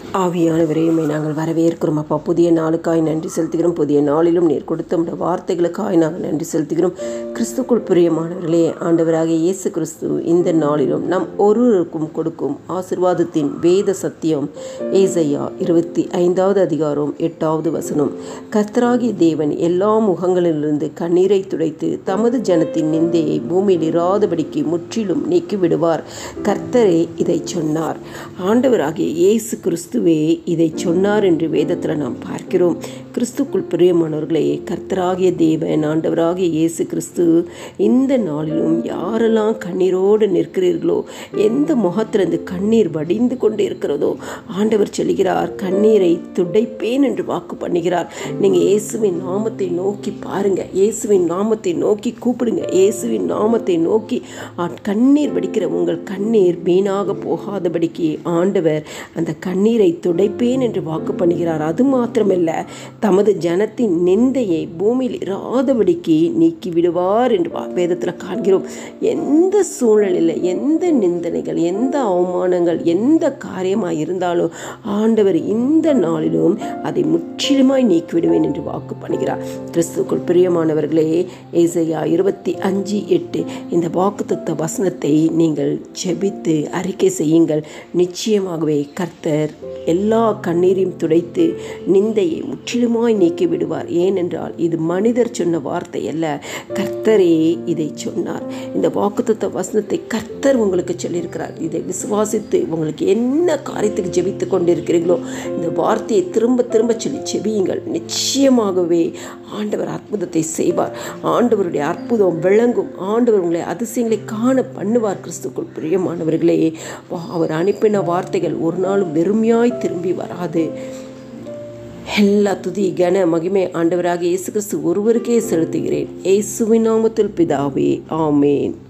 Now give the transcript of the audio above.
ஆவியானவரே உம்மை நாங்கள் வரவேற்கிறோம் அப்பா புதிய நாளுக்காய் நன்றி செலுத்துகிறோம் புதிய நாளிலும் நீர் கொடுத்த உடைய வார்த்தைகளுக்காய் நாங்கள் நன்றி செலுத்துகிறோம் கிறிஸ்துக்குள் பிரியமானவர்களே ஆண்டவராக இயேசு கிறிஸ்து இந்த நாளிலும் நம் ஒருவருக்கும் கொடுக்கும் ஆசிர்வாதத்தின் வேத சத்தியம் ஏசையா இருபத்தி ஐந்தாவது அதிகாரம் எட்டாவது வசனம் கர்த்தராகிய தேவன் எல்லா முகங்களிலிருந்து கண்ணீரை துடைத்து தமது ஜனத்தின் நிந்தையை பூமியில் இராதபடிக்கு முற்றிலும் நீக்கிவிடுவார் கர்த்தரே இதை சொன்னார் ஆண்டவராகிய இயேசு கிறிஸ்துவே இதை சொன்னார் என்று வேதத்தில் நாம் பார்க்கிறோம் கிறிஸ்துக்குள் பிரியமானவர்களே கர்த்தராகிய தேவன் ஆண்டவராகிய இயேசு கிறிஸ்து இந்த நாளிலும் யாரெல்லாம் கண்ணீரோடு நிற்கிறீர்களோ எந்த முகத்திலிருந்து கண்ணீர் வடிந்து கொண்டு இருக்கிறதோ ஆண்டவர் சொல்லுகிறார் கண்ணீரை துடைப்பேன் என்று வாக்கு பண்ணுகிறார் நீங்கள் இயேசுவின் நாமத்தை நோக்கி பாருங்க இயேசுவின் நாமத்தை நோக்கி கூப்பிடுங்க இயேசுவின் நாமத்தை நோக்கி ஆ- கண்ணீர் வடிக்கிற உங்கள் கண்ணீர் வீணாக போகாதபடிக்கு ஆண்டவர் அந்த கண்ணீரை துடைப்பேன் என்று வாக்கு பண்ணுகிறார் அது மாத்திரமல்ல தமது ஜனத்தின் நிந்தையை பூமியில் இராதபடிக்கு நீக்கி விடுவார் என்று வா- வேதத்தில் காண்கிறோம் எந்த சூழ்நிலையில் எந்த நிந்தனைகள் எந்த அவமானங்கள் எந்த காரியமாக இருந்தாலும் ஆண்டவர் இந்த நாளிலும் அதை முற்றிலுமாய் நீக்கிவிடுவேன் என்று வாக்கு பண்ணுகிறார் கிறிஸ்துக்குள் பிரியமானவர்களே ஏசையா இருபத்தி அஞ்சு எட்டு இந்த வாக்குத்தத்த வசனத்தை நீங்கள் ஜெபித்து அறிக்கை செய்யுங்கள் நிச்சயமாகவே கர்த்தர் எல்லா கண்ணீரையும் துடைத்து நிந்தையை முற்றிலுமாய் நீக்கி விடுவார் ஏனென்றால் இது மனிதர் சொன்ன வார்த்தை அல்ல கர்த்தரே இதை சொன்னார் இந்த வாக்குத்தத்த வசனத்தை கர்த்தர் உங்களுக்கு சொல்லியிருக்கிறார் இதை விசுவாசித்து உங்களுக்கு என்ன காரியத்துக்கு ஜெபித்து கொண்டிருக்கிறீர்களோ இந்த வார்த்தையை திரும்ப திரும்ப சொல்லி ஜெபியுங்கள் நிச்சயமாகவே ஆண்டவர் அற்புதத்தை செய்வார் ஆண்டவருடைய அற்புதம் விளங்கும் ஆண்டவர் உங்களை அதிசயங்களை காண பண்ணுவார் கிறிஸ்துக்குள் பிரியமானவர்களே வா- அவர் அனுப்பின வார்த்தைகள் ஒரு நாளும் வெறுமையாய் திரும்பி வராது எல்லா துதி கன மகிமை ஆண்டவராக இயேசு கிறிஸ்து ஒருவருக்கே செலுத்துகிறேன் இயேசுவின் நாமத்தில் பிதாவே ஆமேன்